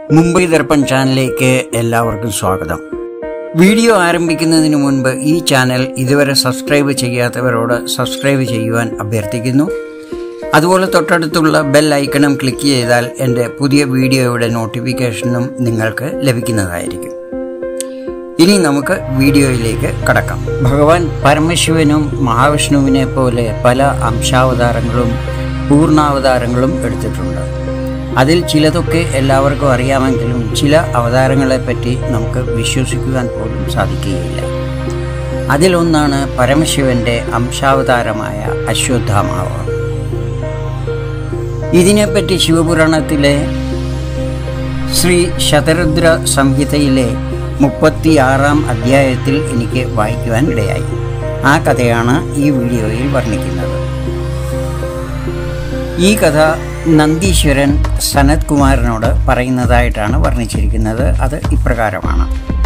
മുംബൈ ദർപ്പൺ ചാനലിലേക്ക് എല്ലാവർക്കും സ്വാഗതം വീഡിയോ ആരംഭിക്കുന്നതിന് മുൻപ് ഈ ചാനൽ ഇതുവരെ സബ്സ്ക്രൈബ് ചെയ്യാത്തവരോട് സബ്സ്ക്രൈബ് ചെയ്യുവാൻ അഭ്യർത്ഥിക്കുന്നു അതുപോലെ തൊട്ടടുത്തുള്ള ബെൽ ഐക്കണും ക്ലിക്ക് ചെയ്താൽ എൻ്റെ പുതിയ വീഡിയോയുടെ നോട്ടിഫിക്കേഷനും നിങ്ങൾക്ക് ലഭിക്കുന്നതായിരിക്കും ഇനി നമുക്ക് വീഡിയോയിലേക്ക് കടക്കാം ഭഗവാൻ പരമശിവനും മഹാവിഷ്ണുവിനെ പോലെ പല അംശാവതാരങ്ങളും പൂർണ്ണാവതാരങ്ങളും എടുത്തിട്ടുണ്ട് അതിൽ ചിലതൊക്കെ എല്ലാവർക്കും അറിയാമെങ്കിലും ചില അവതാരങ്ങളെപ്പറ്റി നമുക്ക് വിശ്വസിക്കുവാൻ പോലും സാധിക്കുകയില്ല അതിലൊന്നാണ് പരമശിവന്റെ അംശാവതാരമായ അശ്വത്ഥാമാവ് ഇതിനെപ്പറ്റി ശിവപുരാണത്തിലെ ശ്രീ ശതരുദ്ര സംഹിതയിലെ മുപ്പത്തിയാറാം അധ്യായത്തിൽ എനിക്ക് വായിക്കുവാൻ ഇടയായി ആ കഥയാണ് ഈ വീഡിയോയിൽ വർണ്ണിക്കുന്നത് ഈ കഥ നന്ദീശ്വരൻ സനത് കുമാരനോട് പറയുന്നതായിട്ടാണ് വർണ്ണിച്ചിരിക്കുന്നത് അത് ഇപ്രകാരമാണ്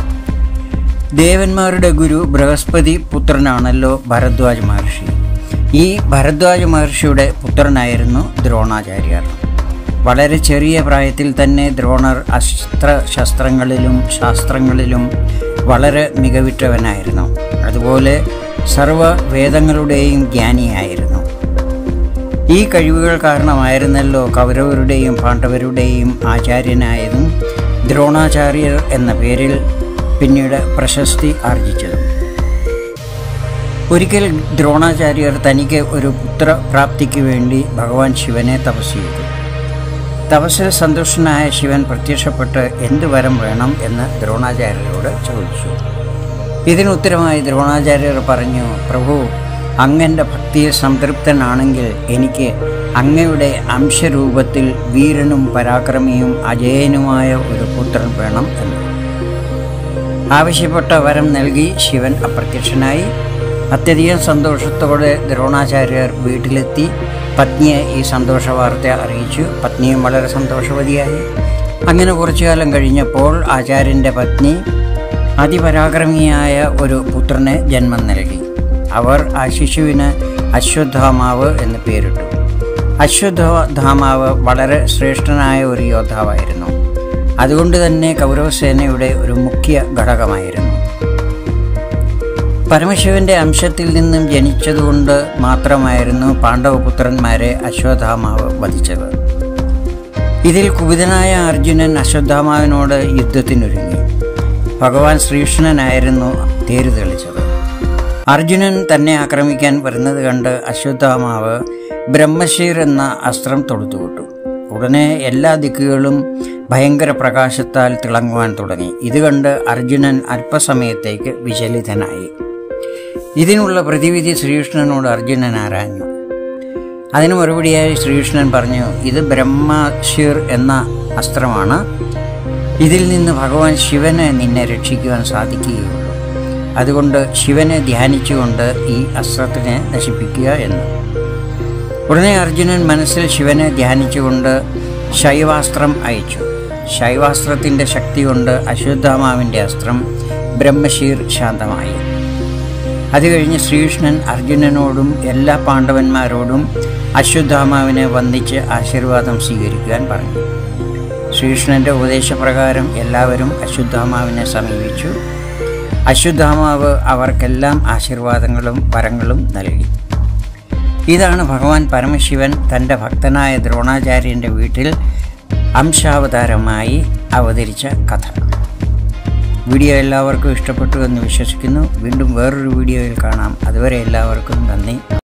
ദേവന്മാരുടെ ഗുരു ബൃഹസ്പതി പുത്രനാണല്ലോ ഭരദ്വാജ് മഹർഷി ഈ ഭരദ്വാജ് മഹർഷിയുടെ പുത്രനായിരുന്നു ദ്രോണാചാര്യർ വളരെ ചെറിയ പ്രായത്തിൽ തന്നെ ദ്രോണർ അസ്ത്രശസ്ത്രങ്ങളിലും ശാസ്ത്രങ്ങളിലും വളരെ മികവിറ്റവനായിരുന്നു അതുപോലെ സർവ വേദങ്ങളുടെയും ജ്ഞാനിയായിരുന്നു ഈ കഴിവുകൾ കാരണമായിരുന്നല്ലോ കൗരവരുടെയും പാണ്ഡവരുടെയും ആചാര്യനായതും ദ്രോണാചാര്യർ എന്ന പേരിൽ പിന്നീട് പ്രശസ്തി ആർജിച്ചതും ഒരിക്കൽ ദ്രോണാചാര്യർ തനിക്ക് ഒരു പുത്രപ്രാപ്തിക്ക് വേണ്ടി ഭഗവാൻ ശിവനെ തപസ് ചെയ്തു തപസ്സിൽ സന്തുഷ്ടനായ ശിവൻ പ്രത്യക്ഷപ്പെട്ട് എന്ത് വരം വേണം എന്ന് ദ്രോണാചാര്യരോട് ചോദിച്ചു ഇതിനുത്തരമായി ദ്രോണാചാര്യർ പറഞ്ഞു പ്രഭു അങ്ങൻ്റെ ഭക്തിയിൽ സംതൃപ്തനാണെങ്കിൽ എനിക്ക് അങ്ങയുടെ അംശരൂപത്തിൽ വീരനും പരാക്രമിയും അജയനുമായ ഒരു പുത്രൻ വേണം എന്ന് ആവശ്യപ്പെട്ട വരം നൽകി ശിവൻ അപ്രത്യക്ഷനായി അത്യധികം സന്തോഷത്തോടെ ദ്രോണാചാര്യർ വീട്ടിലെത്തി പത്നിയെ ഈ സന്തോഷ വാർത്ത അറിയിച്ചു പത്നിയും വളരെ സന്തോഷവതിയായി അങ്ങനെ കുറച്ചു കാലം കഴിഞ്ഞപ്പോൾ ആചാര്യൻ്റെ പത്നി അതിപരാക്രമിയായ ഒരു പുത്രനെ ജന്മം നൽകി അവർ ആ ശിശുവിന് അശ്വത്ഥാമാവ് എന്ന് പേരിട്ടു അശ്വത്ഥാമാവ് വളരെ ശ്രേഷ്ഠനായ ഒരു യോദ്ധാവായിരുന്നു അതുകൊണ്ട് തന്നെ കൗരവസേനയുടെ ഒരു മുഖ്യ ഘടകമായിരുന്നു പരമശിവന്റെ അംശത്തിൽ നിന്നും ജനിച്ചതുകൊണ്ട് മാത്രമായിരുന്നു പാണ്ഡവപുത്രന്മാരെ അശ്വത്ഥാമാവ് വധിച്ചത് ഇതിൽ കുപിതനായ അർജുനൻ അശ്വത്ഥാമാവിനോട് യുദ്ധത്തിനൊരുങ്ങി ഭഗവാൻ ശ്രീകൃഷ്ണനായിരുന്നു തേര് തെളിച്ചത് അർജുനൻ തന്നെ ആക്രമിക്കാൻ വരുന്നത് കണ്ട് അശ്വത്ഥാമാവ് ബ്രഹ്മശീർ എന്ന അസ്ത്രം തൊടുത്തുവിട്ടു ഉടനെ എല്ലാ ദിക്കുകളും ഭയങ്കര പ്രകാശത്താൽ തിളങ്ങുവാൻ തുടങ്ങി ഇത് കണ്ട് അർജുനൻ അല്പസമയത്തേക്ക് വിചലിതനായി ഇതിനുള്ള പ്രതിവിധി ശ്രീകൃഷ്ണനോട് അർജുനൻ ആരാഞ്ഞു അതിന് മറുപടിയായി ശ്രീകൃഷ്ണൻ പറഞ്ഞു ഇത് ബ്രഹ്മശീർ എന്ന അസ്ത്രമാണ് ഇതിൽ നിന്ന് ഭഗവാൻ ശിവന് നിന്നെ രക്ഷിക്കുവാൻ സാധിക്കുകയുള്ളൂ അതുകൊണ്ട് ശിവനെ ധ്യാനിച്ചുകൊണ്ട് ഈ അസ്ത്രത്തിനെ നശിപ്പിക്കുക എന്ന് ഉടനെ അർജുനൻ മനസ്സിൽ ശിവനെ ധ്യാനിച്ചുകൊണ്ട് ശൈവാസ്ത്രം അയച്ചു ശൈവാസ്ത്രത്തിൻ്റെ ശക്തി കൊണ്ട് അശ്വത്ഥാമാവിൻ്റെ അസ്ത്രം ബ്രഹ്മശീർ ശാന്തമായി അത് കഴിഞ്ഞ് ശ്രീകൃഷ്ണൻ അർജുനനോടും എല്ലാ പാണ്ഡവന്മാരോടും അശ്വത്ഥാമാവിനെ വന്ദിച്ച് ആശീർവാദം സ്വീകരിക്കുവാൻ പറഞ്ഞു ശ്രീകൃഷ്ണൻ്റെ ഉപദേശപ്രകാരം എല്ലാവരും അശ്വത്ഥാമാവിനെ സമീപിച്ചു അശ്വത്ഥാമാവ് അവർക്കെല്ലാം ആശീർവാദങ്ങളും വരങ്ങളും നൽകി ഇതാണ് ഭഗവാൻ പരമശിവൻ തൻ്റെ ഭക്തനായ ദ്രോണാചാര്യൻ്റെ വീട്ടിൽ അംശാവതാരമായി അവതരിച്ച കഥ വീഡിയോ എല്ലാവർക്കും ഇഷ്ടപ്പെട്ടു എന്ന് വിശ്വസിക്കുന്നു വീണ്ടും വേറൊരു വീഡിയോയിൽ കാണാം അതുവരെ എല്ലാവർക്കും നന്ദി